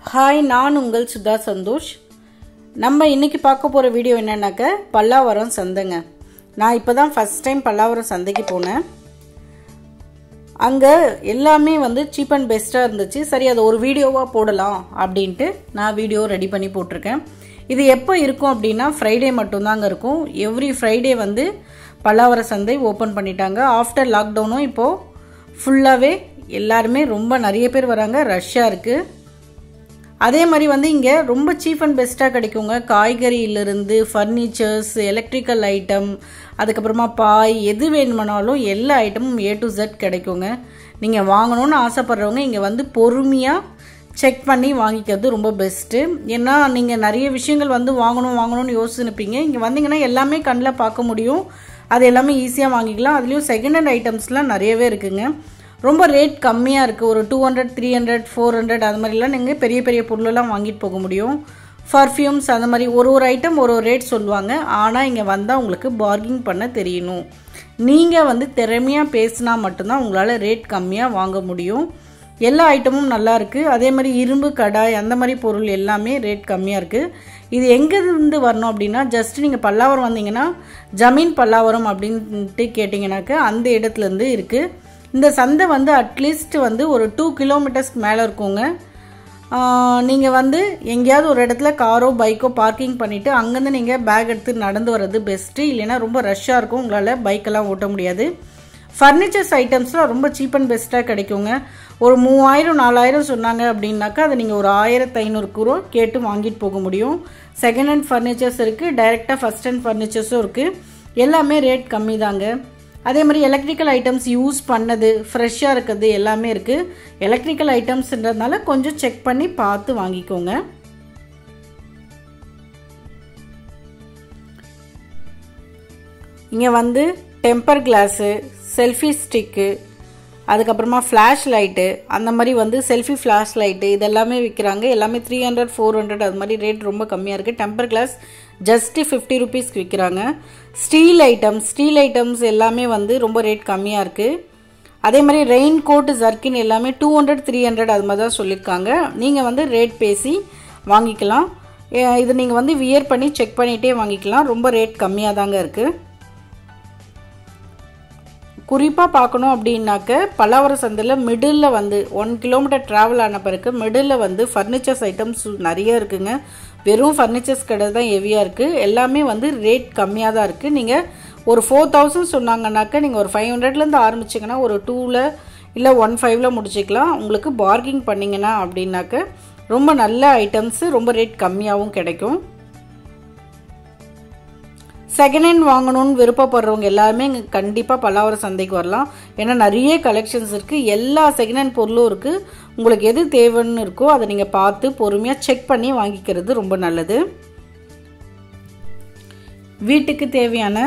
hi நான் உங்கள் சுதா சந்தோஷ் நம்ம இன்னைக்கு பார்க்க போகிற வீடியோ என்னன்னாக்க பல்லாவரம் சந்தைங்க நான் இப்போ தான் ஃபஸ்ட் டைம் பல்லாவரம் சந்தைக்கு போனேன் அங்கே எல்லாமே வந்து சீப் அண்ட் பெஸ்ட்டாக இருந்துச்சு சரி அதை ஒரு வீடியோவாக போடலாம் அப்படின்ட்டு நான் வீடியோ ரெடி பண்ணி போட்டிருக்கேன் இது எப்போ இருக்கும் அப்படின்னா ஃப்ரைடே மட்டும்தாங்க இருக்கும் எவ்ரி ஃப்ரைடே வந்து பல்லாவர சந்தை ஓப்பன் பண்ணிட்டாங்க ஆஃப்டர் லாக்டவுனும் இப்போது ஃபுல்லாகவே எல்லாருமே ரொம்ப நிறைய பேர் வராங்க ரஷ்ஷாக இருக்குது அதே மாதிரி வந்து இங்கே ரொம்ப சீப் அண்ட் பெஸ்ட்டாக கிடைக்குங்க காய்கறியிலிருந்து ஃபர்னிச்சர்ஸ் எலக்ட்ரிக்கல் ஐட்டம் அதுக்கப்புறமா பாய் எது வேணுமானாலும் எல்லா ஐட்டமும் ஏ டு Z கிடைக்குங்க நீங்கள் வாங்கணும்னு ஆசைப்பட்றவங்க இங்கே வந்து பொறுமையாக செக் பண்ணி வாங்கிக்கிறது ரொம்ப பெஸ்ட்டு ஏன்னா நீங்கள் நிறைய விஷயங்கள் வந்து வாங்கணும் வாங்கணும்னு யோசிச்சுருப்பீங்க இங்கே வந்தீங்கன்னா எல்லாமே கண்ணில் பார்க்க முடியும் அது எல்லாமே ஈஸியாக வாங்கிக்கலாம் அதுலேயும் செகண்ட் ஹேண்ட் ஐட்டம்ஸ்லாம் நிறையவே இருக்குங்க ரொம்ப ரேட் கம்மியாக இருக்குது ஒரு two hundred three hundred four hundred அது மாதிரிலாம் நீங்கள் பெரிய பெரிய பொருளெல்லாம் வாங்கிட்டு போக முடியும் பர்ஃப்யூம்ஸ் அந்த மாதிரி ஒரு ஒரு ஐட்டம் ஒரு ஒரு ரேட் சொல்லுவாங்க ஆனால் இங்கே வந்தால் உங்களுக்கு பார்கிங் பண்ண தெரியணும் நீங்கள் வந்து திறமையாக பேசினா மட்டும்தான் உங்களால் ரேட் கம்மியாக வாங்க முடியும் எல்லா ஐட்டமும் நல்லா இருக்குது அதே மாதிரி இரும்பு கடாய் அந்த மாதிரி பொருள் எல்லாமே ரேட் கம்மியாக இருக்குது இது எங்கேருந்து வரணும் அப்படின்னா ஜஸ்ட் நீங்கள் பல்லாவரம் வந்தீங்கன்னா ஜமீன் பல்லாவரம் அப்படின்ட்டு கேட்டிங்கனாக்க அந்த இடத்துலேருந்து இருக்குது இந்த சந்தை வந்து அட்லீஸ்ட் வந்து ஒரு டூ கிலோமீட்டர்ஸ்க்கு மேலே இருக்குங்க நீங்கள் வந்து எங்கேயாவது ஒரு இடத்துல காரோ பைக்கோ பார்க்கிங் பண்ணிவிட்டு அங்கேருந்து நீங்கள் பேக் எடுத்து நடந்து வர்றது பெஸ்ட்டு இல்லைன்னா ரொம்ப ரஷ்ஷாக இருக்கும் உங்களால் பைக்கெல்லாம் ஓட்ட முடியாது ஃபர்னிச்சர்ஸ் ஐட்டம்ஸ்லாம் ரொம்ப சீப் அண்ட் பெஸ்ட்டாக கிடைக்குங்க ஒரு மூவாயிரம் நாலாயிரம் சொன்னாங்க அப்படின்னாக்கா அதை நீங்கள் ஒரு ஆயிரத்து ஐநூறுக்கு ரூபா கேட்டு வாங்கிட்டு போக முடியும் செகண்ட் ஹேண்ட் ஃபர்னிச்சர்ஸ் இருக்குது டைரெக்டாக ஃபஸ்ட் ஹேண்ட் ஃபர்னிச்சர்ஸும் இருக்குது எல்லாமே ரேட் கம்மி தாங்க அதே மாதிரி எலக்ட்ரிக்கல் ஐட்டம்ஸ் யூஸ் பண்ணது ஃப்ரெஷ்ஷாக இருக்குது எல்லாமே இருக்குது எலக்ட்ரிக்கல் ஐட்டம்ஸ்ன்றதுனால கொஞ்சம் செக் பண்ணி பார்த்து வாங்கிக்கோங்க இங்கே வந்து டெம்பர் கிளாஸு செல்ஃபி ஸ்டிக்கு அதுக்கப்புறமா ஃப்ளாஷ் லைட்டு அந்த மாதிரி வந்து செல்ஃபி ஃப்ளாஷ் லைட்டு இதெல்லாமே விற்கிறாங்க எல்லாமே த்ரீ ஹண்ட்ரட் ஃபோர் ஹண்ட்ரட் அது மாதிரி ரேட் ரொம்ப கம்மியாக இருக்குது டெம்பர் கிளாஸ் ஜஸ்ட்டு ஃபிஃப்டி ருபீஸ்க்கு விற்கிறாங்க ஸ்டீல் ஐட்டம்ஸ் ஸ்டீல் ஐட்டம்ஸ் எல்லாமே வந்து ரொம்ப ரேட் கம்மியாக இருக்குது அதே மாதிரி ரெயின் கோட் ஜர்க்கின் எல்லாமே டூ ஹண்ட்ரட் த்ரீ ஹண்ட்ரட் அது மாதிரி தான் சொல்லியிருக்காங்க நீங்கள் வந்து ரேட் பேசி வாங்கிக்கலாம் இது நீங்கள் வந்து வியர் பண்ணி செக் பண்ணிகிட்டே வாங்கிக்கலாம் ரொம்ப ரேட் கம்மியாக தாங்க இருக்குது குறிப்பாக பார்க்கணும் அப்படின்னாக்க பல்லாவர சந்தையில் மிடில் வந்து ஒன் கிலோமீட்டர் ட்ராவல் ஆன பிறகு மிடில் வந்து ஃபர்னிச்சர்ஸ் ஐட்டம்ஸ் நிறைய இருக்குங்க வெறும் ஃபர்னிச்சர்ஸ் கடை தான் ஹெவியாக இருக்குது எல்லாமே வந்து ரேட் கம்மியாக தான் இருக்குது நீங்கள் ஒரு ஃபோர் தௌசண்ட் சொன்னாங்கன்னாக்க நீங்கள் ஒரு ஃபைவ் ஹண்ட்ரட்லேருந்து ஆரம்பிச்சிங்கன்னா ஒரு டூவில் இல்லை ஒன் ஃபைவ்ல முடிச்சிக்கலாம் உங்களுக்கு பார்கிங் பண்ணிங்கன்னா அப்படின்னாக்க ரொம்ப நல்ல ஐட்டம்ஸு ரொம்ப ரேட் கம்மியாகவும் கிடைக்கும் செகண்ட் ஹேண்ட் வாங்கணும்னு விருப்பப்படுறவங்க எல்லாருமே இங்கே கண்டிப்பாக பல்லாவரம் சந்தைக்கு வரலாம் ஏன்னா நிறைய கலெக்ஷன்ஸ் இருக்குது எல்லா செகண்ட் ஹேண்ட் பொருளும் இருக்குது உங்களுக்கு எது தேவைன்னு இருக்கோ அதை நீங்கள் பார்த்து பொறுமையாக செக் பண்ணி வாங்கிக்கிறது ரொம்ப நல்லது வீட்டுக்கு தேவையான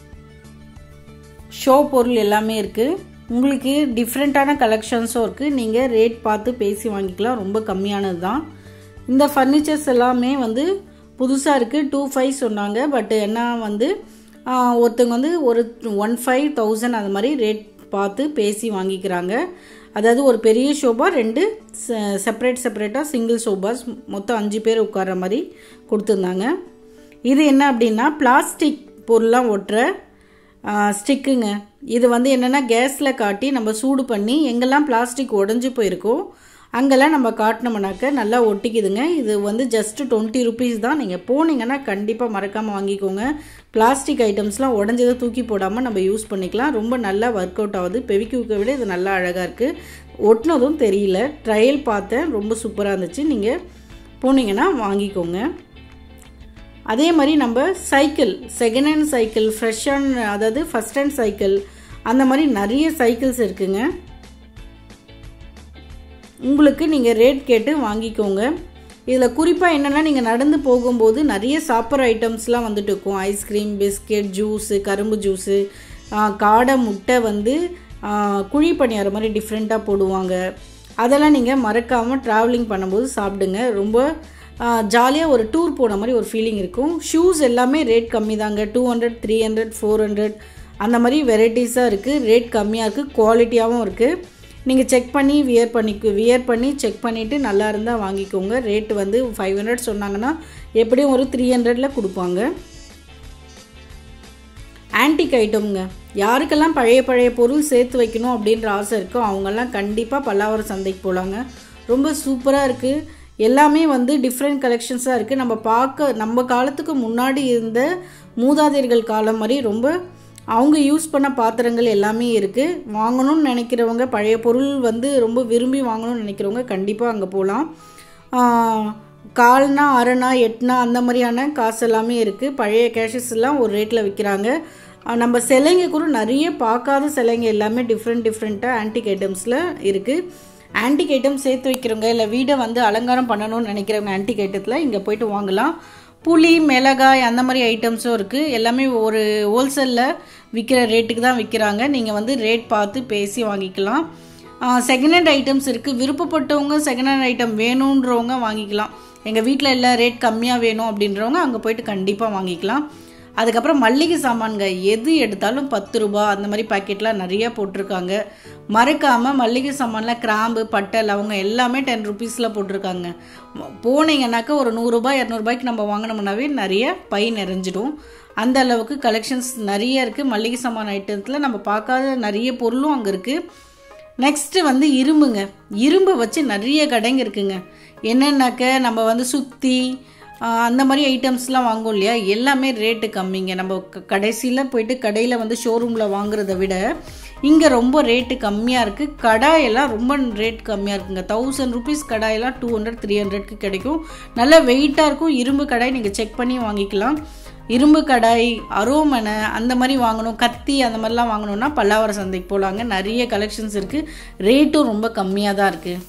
ஷோ பொருள் எல்லாமே இருக்குது உங்களுக்கு டிஃப்ரெண்ட்டான கலெக்ஷன்ஸும் இருக்குது நீங்கள் ரேட் பார்த்து பேசி வாங்கிக்கலாம் ரொம்ப கம்மியானது தான் இந்த ஃபர்னிச்சர்ஸ் எல்லாமே வந்து புதுசாக இருக்குது டூ ஃபைவ் சொன்னாங்க பட் என்ன வந்து ஒருத்தவங்க வந்து ஒரு ஒன் ஃபைவ் தௌசண்ட் அது மாதிரி ரேட் பார்த்து பேசி வாங்கிக்கிறாங்க அதாவது ஒரு பெரிய ஷோபா ரெண்டு செப்பரேட் செப்பரேட்டாக சிங்கிள் ஷோபாஸ் மொத்தம் அஞ்சு பேர் உட்கார்ற மாதிரி கொடுத்துருந்தாங்க இது என்ன அப்படின்னா பிளாஸ்டிக் பொருள்லாம் ஒட்டுற ஸ்டிக்குங்க இது வந்து என்னென்னா கேஸில் காட்டி நம்ம சூடு பண்ணி எங்கெல்லாம் பிளாஸ்டிக் உடஞ்சி போயிருக்கோ அங்கெல்லாம் நம்ம காட்டினோம்னாக்க நல்லா ஒட்டிக்குதுங்க இது வந்து ஜஸ்ட்டு டுவெண்ட்டி ருபீஸ் தான் நீங்கள் போனீங்கன்னா கண்டிப்பாக மறக்காமல் வாங்கிக்கோங்க பிளாஸ்டிக் ஐட்டம்ஸ்லாம் உடஞ்சதை தூக்கி போடாமல் நம்ம யூஸ் பண்ணிக்கலாம் ரொம்ப நல்லா ஒர்க் அவுட் ஆகுது பெவிக்குக்க விட இது நல்லா அழகாக இருக்குது ஒட்டினதும் தெரியல ட்ரையல் பார்த்தேன் ரொம்ப சூப்பராக இருந்துச்சு நீங்கள் போனீங்கன்னா வாங்கிக்கோங்க அதே மாதிரி நம்ம cycle second hand cycle fresh hand அதாவது ஃபஸ்ட் ஹேண்ட் சைக்கிள் அந்த மாதிரி நிறைய சைக்கிள்ஸ் இருக்குங்க உங்களுக்கு நீங்கள் ரேட் கேட்டு வாங்கிக்கோங்க இதில் குறிப்பாக என்னென்னா நீங்கள் நடந்து போகும்போது நிறைய சாப்பிட்ற ஐட்டம்ஸ்லாம் வந்துட்டு இருக்கும் ஐஸ்கிரீம் பிஸ்கெட் ஜூஸு கரும்பு ஜூஸு காடை முட்டை வந்து குழி பணியார மாதிரி டிஃப்ரெண்ட்டாக போடுவாங்க அதெல்லாம் நீங்கள் மறக்காமல் ட்ராவலிங் பண்ணும்போது சாப்பிடுங்க ரொம்ப ஜாலியாக ஒரு டூர் போன மாதிரி ஒரு ஃபீலிங் இருக்கும் ஷூஸ் எல்லாமே ரேட் கம்மி தாங்க two hundred three hundred four hundred அந்த மாதிரி வெரைட்டிஸாக இருக்குது ரேட் கம்மியாக இருக்குது குவாலிட்டியாகவும் இருக்குது நீங்கள் செக் பண்ணி வியர் பண்ணிக்கு வியர் பண்ணி செக் பண்ணிவிட்டு நல்லா இருந்தால் வாங்கிக்கோங்க ரேட்டு வந்து ஃபைவ் ஹண்ட்ரட் சொன்னாங்கன்னா எப்படியும் ஒரு த்ரீ ஹண்ட்ரடில் கொடுப்பாங்க ஆன்டிக் ஐட்டம்ங்க யாருக்கெல்லாம் பழைய பழைய பொருள் சேர்த்து வைக்கணும் அப்படின்ற ஆசை இருக்கோ அவங்கெல்லாம் கண்டிப்பாக பல்லாவரம் சந்தைக்கு போகலாங்க ரொம்ப சூப்பராக இருக்குது எல்லாமே வந்து டிஃப்ரெண்ட் கலெக்ஷன்ஸாக இருக்குது நம்ம பார்க்க நம்ம காலத்துக்கு முன்னாடி இருந்த மூதாதையர்கள் காலம் மாதிரி ரொம்ப அவங்க யூஸ் பண்ண பாத்திரங்கள் எல்லாமே இருக்குது வாங்கணும்னு நினைக்கிறவங்க பழைய பொருள் வந்து ரொம்ப விரும்பி வாங்கணும்னு நினைக்கிறவங்க கண்டிப்பாக அங்கே போகலாம் கால்னா அரைனா எட்னா அந்த மாதிரியான காசு எல்லாமே இருக்குது பழைய கேஷஸ் எல்லாம் ஒரு ரேட்டில் விற்கிறாங்க நம்ம சிலைங்க கூட நிறைய பார்க்காத சிலைங்க எல்லாமே டிஃப்ரெண்ட் டிஃப்ரெண்ட்டாக ஆன்டிக் ஐட்டம்ஸில் இருக்குது ஆன்டிக் ஐட்டம் சேர்த்து வைக்கிறவங்க இல்லை வீடை வந்து அலங்காரம் பண்ணணும்னு நினைக்கிறவங்க ஆன்டிக் ஐட்டத்தில் இங்கே போயிட்டு வாங்கலாம் புளி மிளகாய் அந்த மாதிரி ஐட்டம்ஸும் இருக்குது எல்லாமே ஒரு ஹோல்சேலில் விற்கிற ரேட்டுக்கு தான் விற்கிறாங்க நீங்கள் வந்து ரேட் பார்த்து பேசி வாங்கிக்கலாம் செகண்ட் ஹேண்ட் ஐட்டம்ஸ் இருக்குது விருப்பப்பட்டவங்க செகண்ட் ஹேண்ட் ஐட்டம் வேணுன்றவங்க வாங்கிக்கலாம் எங்கள் வீட்டில் இல்லை ரேட் கம்மியாக வேணும் அப்படின்றவங்க அங்கே போயிட்டு கண்டிப்பாக வாங்கிக்கலாம் அதுக்கப்புறம் மல்லிகை சாமான்க எது எடுத்தாலும் பத்து ரூபா அந்த மாதிரி பாக்கெட்லாம் நிறையா போட்டிருக்காங்க மறக்காமல் மல்லிகை சாமானில் கிராம்பு பட்டை லவங்கம் எல்லாமே டென் ருபீஸில் போட்டிருக்காங்க போனீங்கன்னாக்கா ஒரு நூறுரூபா இரநூறுபாய்க்கு நம்ம வாங்கினோம்னாவே நிறைய பை நிறைஞ்சிடும் அந்த அளவுக்கு கலெக்ஷன்ஸ் நிறைய இருக்குது மல்லிகை சாமான் ஐட்டத்தில் நம்ம பார்க்காத நிறைய பொருளும் அங்கே இருக்குது நெக்ஸ்ட்டு வந்து இரும்புங்க இரும்பை வச்சு நிறைய கடைங்க இருக்குங்க என்னென்னாக்க நம்ம வந்து சுற்றி அந்த மாதிரி ஐட்டம்ஸ்லாம் வாங்குவோம் இல்லையா எல்லாமே ரேட்டு கம்மிங்க நம்ம கடைசியில் போயிட்டு கடையில் வந்து ஷோரூமில் வாங்குறத விட இங்கே ரொம்ப ரேட்டு கம்மியாக இருக்குது கடாயெல்லாம் ரொம்ப ரேட் கம்மியாக இருக்குங்க தௌசண்ட் ருபீஸ் கடாயெல்லாம் டூ ஹண்ட்ரட் த்ரீ ஹண்ட்ரட்க்கு கிடைக்கும் நல்ல வெயிட்டாக இருக்கும் இரும்பு கடாய் நீங்கள் செக் பண்ணி வாங்கிக்கலாம் இரும்பு கடாய் அரோமனை அந்த மாதிரி வாங்கணும் கத்தி அந்த மாதிரிலாம் வாங்கணுன்னா பல்லாவர சந்தைக்கு போகலாங்க நிறைய கலெக்ஷன்ஸ் இருக்குது ரேட்டும் ரொம்ப கம்மியாக தான் இருக்குது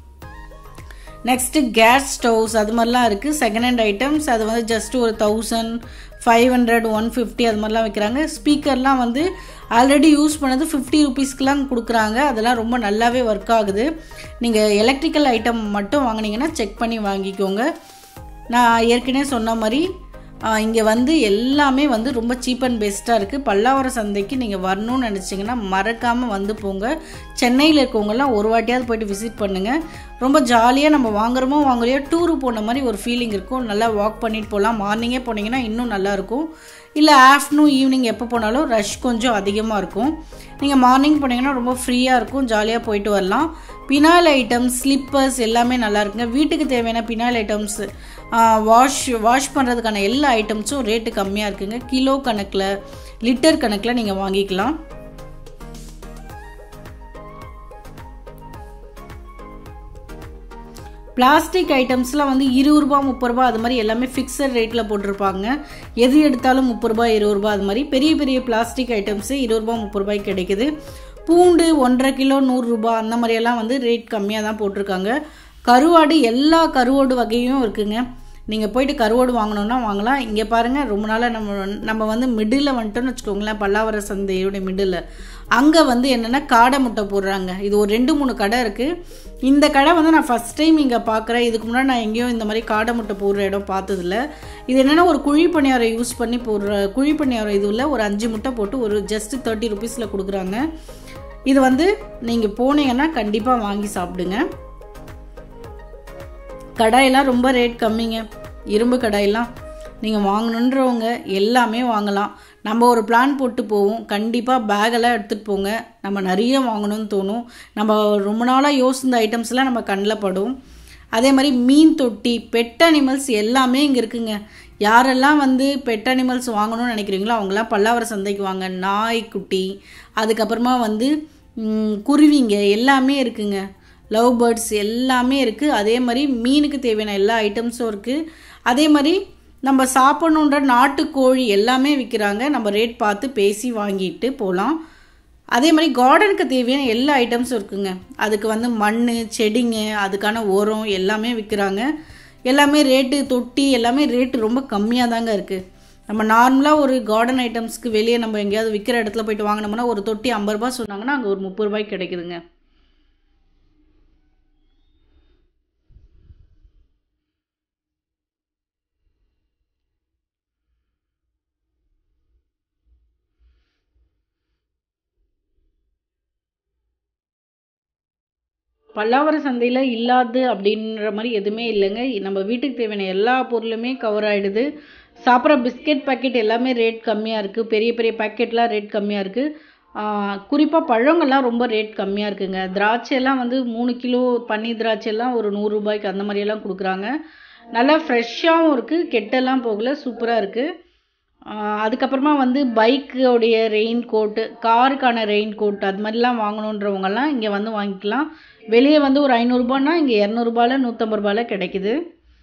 நெக்ஸ்ட்டு கேஸ் ஸ்டவ்ஸ் அது மாதிரிலாம் இருக்குது செகண்ட் ஹேண்ட் ஐட்டம்ஸ் அது வந்து ஜஸ்ட் ஒரு thousand five hundred one fifty அது மாதிரிலாம் விற்கிறாங்க ஸ்பீக்கர்லாம் வந்து ஆல்ரெடி யூஸ் பண்ணது ஃபிஃப்டி ருபீஸ்க்கெலாம் கொடுக்குறாங்க அதெல்லாம் ரொம்ப நல்லாவே ஒர்க் ஆகுது நீங்கள் எலக்ட்ரிக்கல் ஐட்டம் மட்டும் வாங்கினீங்கன்னா செக் பண்ணி வாங்கிக்கோங்க நான் ஏற்கனவே சொன்ன மாதிரி இங்கே வந்து எல்லாமே வந்து ரொம்ப சீப் அண்ட் பெஸ்ட்டாக இருக்குது பல்லாவர சந்தைக்கு நீங்கள் வரணும்னு நினச்சிங்கன்னா மறக்காமல் வந்து போங்க சென்னையில் இருக்கவங்கெல்லாம் ஒரு வாட்டியாவது போயிட்டு விசிட் பண்ணுங்கள் ரொம்ப ஜாலியாக நம்ம வாங்குறோமோ வாங்கலையோ டூரு போன மாதிரி ஒரு ஃபீலிங் இருக்கும் நல்லா வாக் பண்ணிட்டு போகலாம் மார்னிங்கே போனீங்கன்னா இன்னும் நல்லாயிருக்கும் இல்லை ஆஃப்டர்நூன் ஈவினிங் எப்போ போனாலும் ரஷ் கொஞ்சம் அதிகமாக இருக்கும் நீங்கள் மார்னிங் போனீங்கன்னா ரொம்ப ஃப்ரீயாக இருக்கும் ஜாலியாக போயிட்டு வரலாம் பினால் ஐட்டம்ஸ் ஸ்லிப்பர்ஸ் எல்லாமே நல்லா இருக்குங்க வீட்டுக்கு தேவையான பினால் ஐட்டம்ஸ் வாஷ் வாஷ் பண்ணுறதுக்கான எல்லா ஐட்டம்ஸும் ரேட்டு கம்மியாக இருக்குங்க கிலோ கணக்கில் லிட்டர் கணக்கில் நீங்கள் வாங்கிக்கலாம் பிளாஸ்டிக் ஐட்டம்ஸ்லாம் வந்து இருபது ரூபா முப்பது ரூபா அது மாதிரி எல்லாமே ஃபிக்ஸட் ரேட்டில் போட்டிருப்பாங்க எது எடுத்தாலும் முப்பது ரூபா இருபது ரூபா அது மாதிரி பெரிய பெரிய பிளாஸ்டிக் ஐட்டம்ஸு இருபது ரூபா முப்பது ரூபாய்க்கு கிடைக்குது பூண்டு ஒன்றரை கிலோ நூறுரூபா அந்த மாதிரியெல்லாம் வந்து ரேட் கம்மியாக தான் போட்டிருக்காங்க கருவாடு எல்லா கருவாடு வகையும் இருக்குங்க நீங்கள் போயிட்டு கருவாடு வாங்கணுன்னா வாங்கலாம் இங்கே பாருங்கள் ரொம்ப நாளாக நம்ம நம்ம வந்து மிடில் வந்துட்டோம்னு வச்சுக்கோங்களேன் பல்லாவர சந்தையோட மிடில் அங்கே வந்து என்னென்னா காடை முட்டை போடுறாங்க இது ஒரு ரெண்டு மூணு கடை இருக்குது இந்த கடை வந்து நான் ஃபஸ்ட் டைம் இங்கே பார்க்குறேன் இதுக்கு முன்னாடி நான் எங்கேயும் இந்த மாதிரி காடை முட்டை போடுற இடம் பார்த்ததில்ல இது என்னென்னா ஒரு குழி பணியாரம் யூஸ் பண்ணி போடுற குழி பணியாரம் இதுவில் ஒரு அஞ்சு முட்டை போட்டு ஒரு ஜஸ்ட் தேர்ட்டி ருபீஸில் கொடுக்குறாங்க இது வந்து நீங்கள் போனீங்கன்னா கண்டிப்பாக வாங்கி சாப்பிடுங்க கடாயெல்லாம் ரொம்ப ரேட் கம்மிங்க இரும்பு கடாயெல்லாம் நீங்கள் வாங்கணுன்றவங்க எல்லாமே வாங்கலாம் நம்ம ஒரு பிளான் போட்டு போவோம் கண்டிப்பாக பேகெல்லாம் எடுத்துகிட்டு போங்க நம்ம நிறைய வாங்கணும்னு தோணும் நம்ம ரொம்ப நாளாக யோசிந்த ஐட்டம்ஸ்லாம் நம்ம கண்ணில் படும் அதே மாதிரி மீன் தொட்டி பெட் அனிமல்ஸ் எல்லாமே இங்கே இருக்குங்க யாரெல்லாம் வந்து பெட் அனிமல்ஸ் வாங்கணும்னு நினைக்கிறீங்களோ அவங்களாம் பல்லாவர சந்தைக்கு வாங்க நாய்க்குட்டி அதுக்கப்புறமா வந்து குருவிங்க எல்லாமே இருக்குங்க லவ் பேர்ட்ஸ் எல்லாமே இருக்குது அதே மாதிரி மீனுக்கு தேவையான எல்லா ஐட்டம்ஸும் இருக்குது அதே மாதிரி நம்ம சாப்பிடணுன்ற நாட்டுக்கோழி எல்லாமே விற்கிறாங்க நம்ம ரேட் பார்த்து பேசி வாங்கிட்டு போகலாம் அதே மாதிரி கார்டனுக்கு தேவையான எல்லா ஐட்டம்ஸும் இருக்குங்க அதுக்கு வந்து மண் செடிங்க அதுக்கான உரம் எல்லாமே விற்கிறாங்க எல்லாமே ரேட்டு தொட்டி எல்லாமே ரேட்டு ரொம்ப கம்மியாக தாங்க இருக்குது நம்ம நார்மலாக ஒரு கார்டன் ஐட்டம்ஸ்க்கு வெளியே நம்ம எங்கேயாவது விற்கிற இடத்துல போயிட்டு வாங்கினோம்னா ஒரு தொட்டி ஐம்பது ரூபா சொன்னாங்கன்னா அங்கே ஒரு முப்பது ரூபாய்க்கு கிடைக்குதுங்க பல்லாவர சந்தையில் இல்லாது அப்படின்ற மாதிரி எதுவுமே இல்லைங்க நம்ம வீட்டுக்கு தேவையான எல்லா பொருளுமே கவர் ஆகிடுது சாப்பிட்ற பிஸ்கெட் பாக்கெட் எல்லாமே ரேட் கம்மியாக இருக்குது பெரிய பெரிய பாக்கெட்லாம் ரேட் கம்மியாக இருக்குது குறிப்பாக பழங்கள்லாம் ரொம்ப ரேட் கம்மியாக இருக்குங்க திராட்சையெல்லாம் வந்து மூணு கிலோ பன்னீர் திராட்சையெல்லாம் ஒரு நூறுரூபாய்க்கு அந்த மாதிரியெல்லாம் கொடுக்குறாங்க நல்லா ஃப்ரெஷ்ஷாகவும் இருக்குது கெட்டெல்லாம் போகல சூப்பராக இருக்குது அதுக்கப்புறமா வந்து பைக்கோடைய ரெயின் கோட்டு காருக்கான ரெயின் கோட் அது மாதிரிலாம் வாங்கணுன்றவங்கெல்லாம் இங்கே வந்து வாங்கிக்கலாம் வெளியே வந்து ஒரு ஐநூறுரூபான்னா இங்கே இரநூறுபால நூற்றம்பது ரூபாயில் கிடைக்குது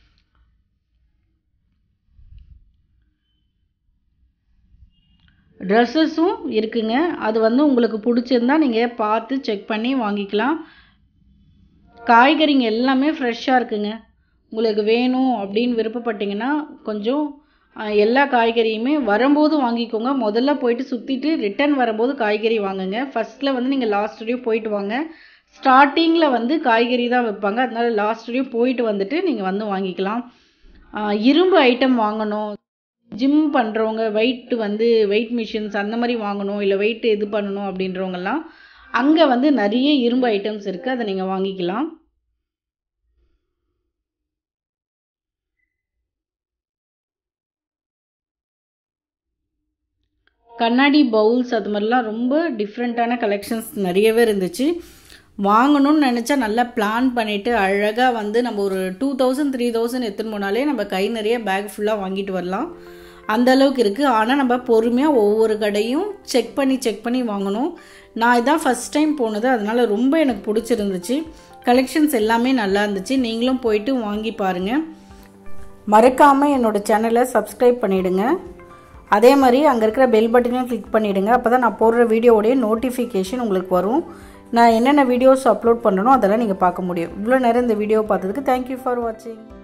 ட்ரெஸ்ஸஸும் இருக்குங்க அது வந்து உங்களுக்கு பிடிச்சிருந்தா நீங்கள் பார்த்து செக் பண்ணி வாங்கிக்கலாம் காய்கறிங்க எல்லாமே ஃப்ரெஷ்ஷாக இருக்குங்க உங்களுக்கு வேணும் அப்படின்னு விருப்பப்பட்டீங்கன்னா கொஞ்சம் எல்லா காய்கறியுமே வரும்போது வாங்கிக்கோங்க முதல்ல போயிட்டு சுற்றிட்டு ரிட்டன் வரும்போது காய்கறி வாங்குங்க ஃபஸ்ட்டில் வந்து நீங்கள் லாஸ்ட் வரையும் போயிட்டு வாங்க ஸ்டார்டிங்கில் வந்து காய்கறி தான் வைப்பாங்க அதனால லாஸ்ட் வரையும் போயிட்டு வந்துட்டு நீங்கள் வந்து வாங்கிக்கலாம் இரும்பு ஐட்டம் வாங்கணும் ஜிம் பண்ணுறவங்க வெயிட் வந்து வெயிட் மிஷின்ஸ் அந்த மாதிரி வாங்கணும் இல்லை வெயிட் இது பண்ணணும் அப்படின்றவங்கெல்லாம் அங்கே வந்து நிறைய இரும்பு ஐட்டம்ஸ் இருக்குது அதை நீங்கள் வாங்கிக்கலாம் கண்ணாடி பவுல்ஸ் அது மாதிரிலாம் ரொம்ப டிஃப்ரெண்ட்டான கலெக்ஷன்ஸ் நிறையவே இருந்துச்சு வாங்கணும்னு நினச்சா நல்லா பிளான் பண்ணிவிட்டு அழகாக வந்து நம்ம ஒரு டூ தௌசண்ட் த்ரீ தௌசண்ட் எடுத்துன்னு போனாலே நம்ம கை நிறைய பேக் ஃபுல்லாக வாங்கிட்டு வரலாம் அந்த அளவுக்கு இருக்குது ஆனால் நம்ம பொறுமையாக ஒவ்வொரு கடையும் செக் பண்ணி செக் பண்ணி வாங்கணும் நான் இதான் ஃபஸ்ட் டைம் போனது அதனால் ரொம்ப எனக்கு பிடிச்சிருந்துச்சு கலெக்ஷன்ஸ் எல்லாமே நல்லா இருந்துச்சு நீங்களும் போயிட்டு வாங்கி பாருங்கள் மறக்காமல் என்னோடய சேனலை சப்ஸ்கிரைப் பண்ணிவிடுங்க அதே மாதிரி அங்கே இருக்கிற பெல் பட்டனையும் கிளிக் பண்ணிவிடுங்க அப்போ தான் நான் போடுற வீடியோவுடைய நோட்டிஃபிகேஷன் உங்களுக்கு வரும் நான் என்னென்ன வீடியோஸ் அப்லோட் பண்ணணும் அதெல்லாம் நீங்கள் பார்க்க முடியும் இவ்வளோ நேரம் இந்த வீடியோ பார்த்ததுக்கு தேங்க்யூ ஃபார் வாட்சிங்